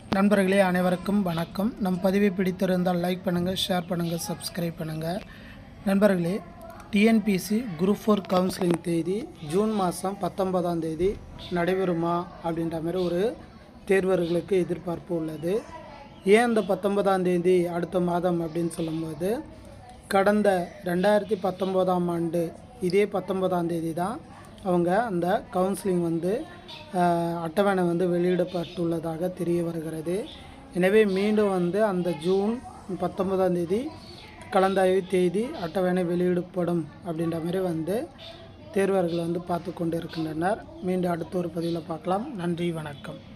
நண்பர்களே அனைவருக்கும் வணக்கம் நம் பதிவை பிடித்திருந்தால் லைக் பண்ணுங்கள் ஷேர் பண்ணுங்கள் சப்ஸ்கிரைப் பண்ணுங்கள் நண்பர்களே டிஎன்பிசி குரூப் ஃபோர் கவுன்சிலிங் தேதி ஜூன் மாதம் பத்தொன்பதாம் தேதி நடைபெறுமா அப்படின்ற மாதிரி ஒரு தேர்வர்களுக்கு எதிர்பார்ப்பு உள்ளது ஏன் அந்த பத்தொன்பதாம் தேதி அடுத்த மாதம் அப்படின்னு சொல்லும்போது கடந்த ரெண்டாயிரத்தி பத்தொம்போதாம் ஆண்டு இதே பத்தொன்பதாம் தேதி தான் அவங்க அந்த கவுன்சிலிங் வந்து ஆஹ், அட்டவணை வந்து வெளியிடப்பட்டுள்ளதாக தெரிய வருகிறது எனவே மீண்டும் வந்து அந்த ஜூன் பத்தொன்பதாம் தேதி கலந்தாய்வு தேதி அட்டவணை வெளியிடப்படும் அப்படின்ற மாதிரி வந்து தேர்வர்கள் வந்து பார்த்து கொண்டு இருக்கின்றனர் மீண்டும் அடுத்த ஒரு பதிவில் பார்க்கலாம் நன்றி வணக்கம்